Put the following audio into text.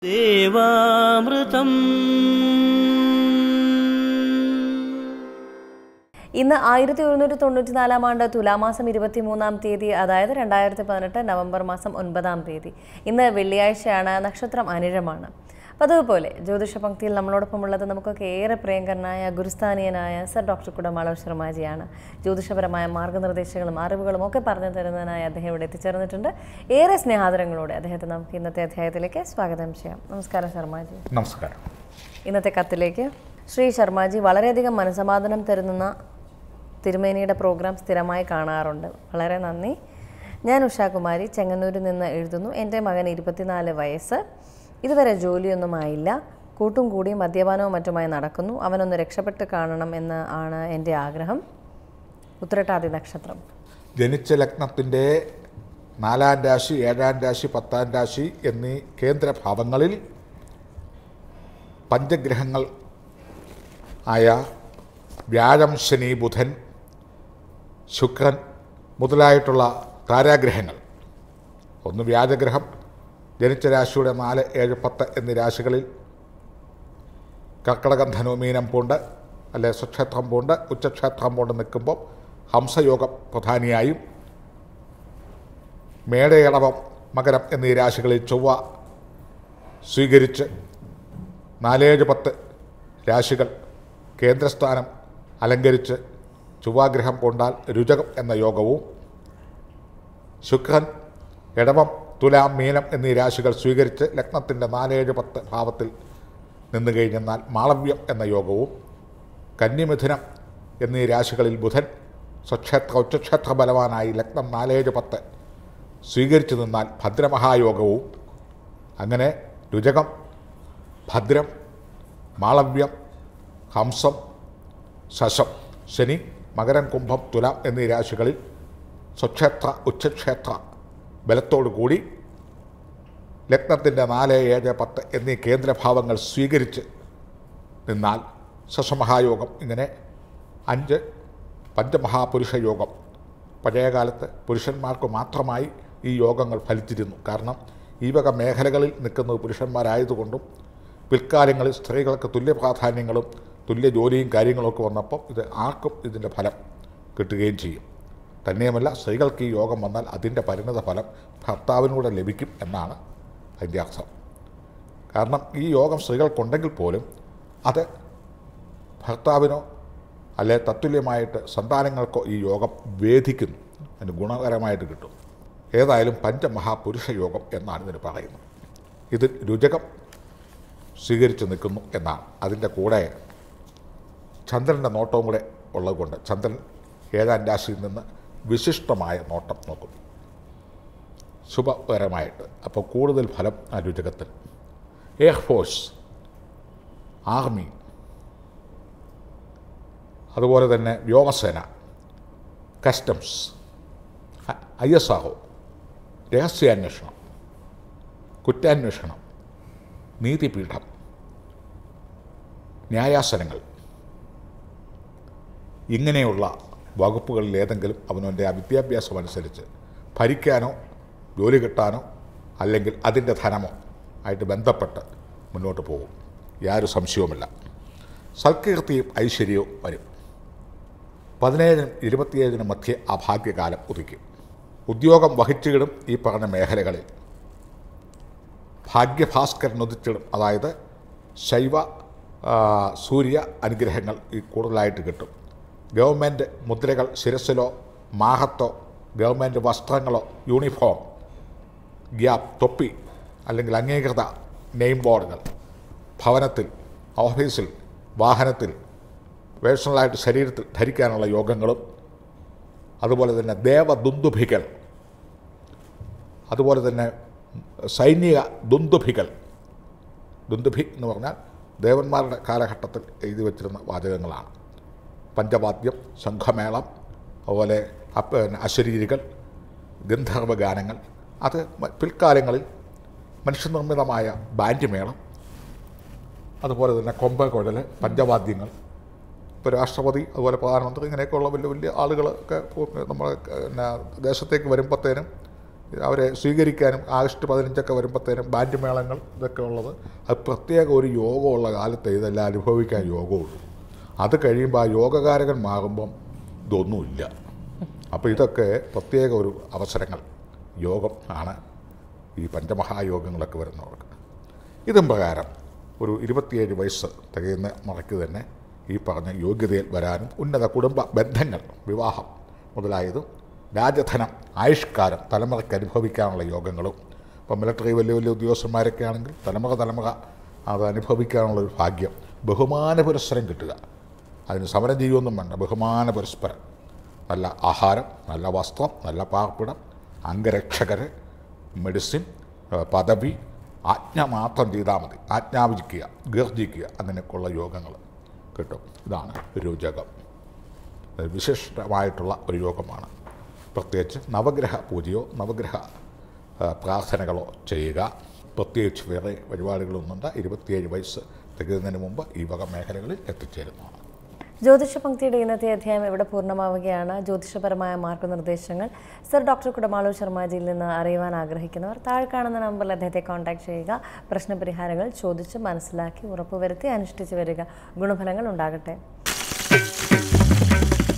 ദേവാമൃതം ഇന്ന് ആയിരത്തി ഒരുന്നൂറ്റി തൊണ്ണൂറ്റി നാലാം ആണ്ട് തുലാമാസം ഇരുപത്തി മൂന്നാം തീയതി അതായത് രണ്ടായിരത്തി പതിനെട്ട് നവംബർ മാസം ഒൻപതാം തീയതി ഇന്ന് വെള്ളിയാഴ്ചയാണ് നക്ഷത്രം അനിഴമാണ് പതിവുപോലെ ജ്യോതിഷ പങ്ക്തിയിൽ നമ്മളോടൊപ്പമുള്ളത് നമുക്കൊക്കെ ഏറെ പ്രിയങ്കരനായ ഗുരുസ്ഥാനീയനായ സർ ഡോക്ടർ കുടമാളവ് ശർമാജിയാണ് ജ്യോതിഷപരമായ മാർഗ്ഗനിർദ്ദേശങ്ങളും അറിവുകളും ഒക്കെ പറഞ്ഞു തരുന്നതിനായി അദ്ദേഹം ഇവിടെ എത്തിച്ചേർന്നിട്ടുണ്ട് ഏറെ സ്നേഹാദരങ്ങളോടെ അദ്ദേഹത്തെ നമുക്ക് ഇന്നത്തെ അധ്യായത്തിലേക്ക് സ്വാഗതം ചെയ്യാം നമസ്കാരം ശർമാജി നമസ്കാരം ഇന്നത്തെ കത്തിലേക്ക് ശ്രീ ശർമാജി വളരെയധികം മനസമാധാനം തരുന്ന തിരുമേനിയുടെ പ്രോഗ്രാം സ്ഥിരമായി കാണാറുണ്ട് വളരെ നന്ദി ഞാൻ ഉഷാകുമാരി ചെങ്ങന്നൂരിൽ നിന്ന് എഴുതുന്നു എൻ്റെ മകൻ ഇരുപത്തിനാല് വയസ്സ് ഇതുവരെ ജോലിയൊന്നും ആയില്ല കൂട്ടും കൂടി മദ്യപാനവും മറ്റുമായി നടക്കുന്നു അവനൊന്ന് രക്ഷപ്പെട്ട് കാണണം എന്ന് ആണ് എൻ്റെ ആഗ്രഹം ഉത്രട്ടാതി നക്ഷത്രം ജനിച്ച ലഗ്നത്തിൻ്റെ നാലാം രാശി ഏഴാം രാശി പത്താം രാശി എന്നീ കേന്ദ്രഭാവങ്ങളിൽ പഞ്ചഗ്രഹങ്ങൾ ആയ വ്യാഴം ശനി ബുധൻ ശുക്രൻ മുതലായിട്ടുള്ള താരാഗ്രഹങ്ങൾ ഒന്ന് വ്യാജഗ്രഹം ജനിച്ച രാശിയുടെ നാല് ഏഴ് പത്ത് എന്നീ രാശികളിൽ കർക്കടകം ധനു മീനം പൂണ്ട് അല്ലെ സ്വക്ഷേത്രം പൂണ്ട് ഉച്ചക്ഷേത്രം പൂണ്ട് നിൽക്കുമ്പോൾ ഹംസയോഗം പ്രധാനിയായും മേടയടവം മകരം എന്നീ രാശികളിൽ ചൊവ്വ സ്വീകരിച്ച് നാലേഴ് പത്ത് രാശികൾ കേന്ദ്രസ്ഥാനം അലങ്കരിച്ച് ചൊവ്വാഗ്രഹം കൊണ്ടാൽ രുചകം എന്ന യോഗവും ശുക്രൻ ഇടവം തുലാം മീനം എന്നീ രാശികൾ സ്വീകരിച്ച് ലഗ്നത്തിൻ്റെ നാലേഴ് പത്ത് ഭാവത്തിൽ നിന്ന് കഴിഞ്ഞെന്നാൽ മാളവ്യം എന്ന യോഗവും കന്യമിഥുനം എന്നീ രാശികളിൽ ബുധൻ സ്വക്ഷേത്ര ഉച്ചക്ഷേത്ര ബലവാനായി ലഗ്നം നാലേഴ് പത്ത് സ്വീകരിച്ചു നിന്നാൽ ഭദ്രമഹായോഗവും അങ്ങനെ രുചകം ഭദ്രം മാളവ്യം ഹംസം ശശം ശനി മകരം കുംഭം തുലാം എന്നീ രാശികളിൽ സ്വക്ഷേത്ര ഉച്ചക്ഷേത്ര ബലത്തോടു കൂടി ലഗ്നത്തിൻ്റെ നാല് ഏഴ് പത്ത് എന്നീ കേന്ദ്രഭാവങ്ങൾ സ്വീകരിച്ച് നിന്നാൽ ശശമഹായോഗം ഇങ്ങനെ അഞ്ച് പഞ്ചമഹാപുരുഷ യോഗം പഴയകാലത്ത് പുരുഷന്മാർക്ക് മാത്രമായി ഈ യോഗങ്ങൾ ഫലിച്ചിരുന്നു കാരണം ഈ വക മേഖലകളിൽ നിൽക്കുന്നത് പുരുഷന്മാരായതുകൊണ്ടും പിൽക്കാലങ്ങളിൽ സ്ത്രീകൾക്ക് തുല്യ പ്രാധാന്യങ്ങളും തുല്യ ജോലിയും കാര്യങ്ങളൊക്കെ വന്നപ്പോൾ ഇത് ആർക്കും ഇതിൻ്റെ ഫലം കിട്ടുകയും ചെയ്യും തന്നെയുമല്ല സ്ത്രീകൾക്ക് ഈ യോഗം വന്നാൽ അതിൻ്റെ പരിണിത ഫലം ഭർത്താവിനൂടെ ലഭിക്കും എന്നാണ് അതിൻ്റെ അർത്ഥം കാരണം ഈ യോഗം സ്ത്രീകൾക്കുണ്ടെങ്കിൽ പോലും അത് ഭർത്താവിനോ അല്ലെ തത്തുല്യമായിട്ട് സന്താനങ്ങൾക്കോ ഈ യോഗം വേദിക്കുന്നു അതിന് ഗുണകരമായിട്ട് കിട്ടും ഏതായാലും പഞ്ചമഹാപുരുഷ യോഗം എന്നാണ് ഇതിന് പറയുന്നത് ഇത് രുചകം സ്വീകരിച്ച് നിൽക്കുന്നു എന്നാണ് അതിൻ്റെ കൂടെ ചന്ദ്രൻ്റെ നോട്ടവും കൂടെ ഉള്ളതുകൊണ്ട് ചന്ദ്രൻ ഏഴാം രാശിയിൽ നിന്ന് വിശിഷ്ടമായ നോട്ടം നോക്കും ശുഭകരമായിട്ട് അപ്പോൾ കൂടുതൽ ഫലം ആ രുചകത്തിന് എയർഫോഴ്സ് ആർമി അതുപോലെ തന്നെ വ്യോമസേന കസ്റ്റംസ് ഐ എസ് ആർ രഹസ്യാന്വേഷണം കുറ്റാന്വേഷണം നീതിപീഠം ന്യായാസനങ്ങൾ ഇങ്ങനെയുള്ള വകുപ്പുകളിൽ ഏതെങ്കിലും അവനവൻ്റെ ആ വിദ്യാഭ്യാസം അനുസരിച്ച് ഭരിക്കാനോ ജോലി കിട്ടാനോ അല്ലെങ്കിൽ അതിൻ്റെ ധനമോ ആയിട്ട് ബന്ധപ്പെട്ട് മുന്നോട്ട് പോകും യാതൊരു സംശയവുമില്ല സൽകീർത്തിയും ഐശ്വര്യവും വരും പതിനേഴിനും ഇരുപത്തിയേഴിനും മധ്യേ ആ ഭാഗ്യകാലം ഉദിക്കും ഉദ്യോഗം വഹിച്ചിടും ഈ പറഞ്ഞ മേഖലകളിൽ ഭാഗ്യഭാസ്കരൻ ഉദിച്ചിടും അതായത് ശൈവ ആ, സൂര്യ അനുഗ്രഹങ്ങൾ ഈ കൂടുതലായിട്ട് കിട്ടും ഗവൺമെൻറ് മുദ്രകൾ ശിരസിലോ മാഹത്തോ ഗവൺമെൻറ് വസ്ത്രങ്ങളോ യൂണിഫോം ഗ്യാപ്പ് തൊപ്പി അല്ലെങ്കിൽ അംഗീകൃത നെയിം ബോർഡുകൾ ഭവനത്തിൽ ഓഫീസിൽ വാഹനത്തിൽ പേഴ്സണലായിട്ട് ശരീരത്തിൽ ധരിക്കാനുള്ള യോഗങ്ങളും അതുപോലെ തന്നെ ദേവദുന്ദുഭികൾ അതുപോലെ തന്നെ സൈനിക ദുന്ദുഭികൾ ദുന്ദുഭി എന്ന് പറഞ്ഞാൽ ദേവന്മാരുടെ കാലഘട്ടത്തിൽ എഴുതി വച്ചിരുന്ന വാചകങ്ങളാണ് പഞ്ചവാദ്യം ശംഖമേളം അതുപോലെ അപ്പ പിന്നെ അശരീരികൾ ഗന്ധർവ ഗാനങ്ങൾ അത് മ- പിൽക്കാലങ്ങളിൽ മനുഷ്യനിർമ്മിതമായ ബാൻഡ് മേളം അതുപോലെ തന്നെ കൊമ്പ കുഴൽ പഞ്ചവാദ്യങ്ങൾ ഇപ്പോൾ രാഷ്ട്രപതി അതുപോലെ പ്രധാനമന്ത്രി ഇങ്ങനെയൊക്കെയുള്ള വലിയ വലിയ ആളുകളൊക്കെ പോ- നമ്മുടെ പിന്നെ ദേശത്തേക്ക് വരുമ്പോഴത്തേനും അവരെ സ്വീകരിക്കാനും ആഗസ്റ്റ് പതിനഞ്ചൊക്കെ വരുമ്പോഴത്തേനും ബാൻഡ് മേളങ്ങൾ ഇതൊക്കെ ഉള്ളത് അത് പ്രത്യേക ഒരു യോഗമുള്ള കാലത്ത് ഇതെല്ലാം അനുഭവിക്കാൻ യോഗമുള്ളൂ അത് കഴിയുമ്പോൾ ആ യോഗകാരകൻ മാറുമ്പം ഇതൊന്നുമില്ല അപ്പോൾ ഇതൊക്കെ പ്രത്യേക ഒരു അവസരങ്ങൾ യോഗം ആണ് ഈ പഞ്ചമഹായോഗങ്ങളൊക്കെ വരുന്നവർക്ക് ഇതും പ്രകാരം ഒരു ഇരുപത്തിയേഴ് വയസ്സ് തികയുന്ന മുറയ്ക്ക് തന്നെ ഈ പറഞ്ഞ യോഗ്യതയിൽ വരാനും ഉന്നത കുടുംബ ബന്ധങ്ങൾ വിവാഹം മുതലായതും രാജധനം ആയുഷ്കാലം തലമുറയ്ക്ക് അനുഭവിക്കാനുള്ള യോഗങ്ങളും ഇപ്പം മിലിറ്ററി വലിയ വലിയ ഉദ്യോഗസ്ഥന്മാരൊക്കെ ആണെങ്കിൽ തലമുറ തലമുറ അത് അനുഭവിക്കാനുള്ളൊരു ഭാഗ്യം ബഹുമാന പുരസ്സരം കിട്ടുക അതിന് സമരം ചെയ്യുമൊന്നും വേണ്ട ബഹുമാന പുരസ്പരം നല്ല ആഹാരം നല്ല വസ്ത്രം നല്ല പാർപ്പിടം അംഗരക്ഷകർ മെഡിസിൻ ആ, പദവി ആജ്ഞ മാത്രം ചെയ്താൽ മതി ആജ്ഞാപിക്കുക ഗർജിക്കുക അങ്ങനെയൊക്കെയുള്ള യോഗങ്ങൾ കിട്ടും ഇതാണ് രുചകം അത് വിശിഷ്ടമായിട്ടുള്ള ഒരു യോഗമാണ് പ്രത്യേകിച്ച് നവഗ്രഹ പൂജയോ നവഗ്രഹ ആ, പ്രാർത്ഥനകളോ ചെയ്യുക പ്രത്യേകിച്ച് വേറെ പരിപാടികളൊന്നുണ്ട് ഇരുപത്തിയേഴ് വയസ്സ് തികയുന്നതിന് മുമ്പ് ഈ വക മേഖലകളിൽ എത്തിച്ചേരുന്നതാണ് ജ്യോതിഷ പങ്ക്തിയുടെ ഇന്നത്തെ അധ്യായം ഇവിടെ പൂർണ്ണമാവുകയാണ് ജ്യോതിഷപരമായ മാർഗനിർദ്ദേശങ്ങൾ സർ ഡോക്ടർ കുടമാളൂർ ശർമാജിയിൽ നിന്ന് അറിയുവാൻ ആഗ്രഹിക്കുന്നവർ താഴെ കാണുന്ന നമ്പറിൽ അദ്ദേഹത്തെ കോൺടാക്ട് ചെയ്യുക പ്രശ്നപരിഹാരങ്ങൾ ചോദിച്ച് മനസ്സിലാക്കി ഉറപ്പുവരുത്തി അനുഷ്ഠിച്ചു വരിക ഗുണഫലങ്ങൾ ഉണ്ടാകട്ടെ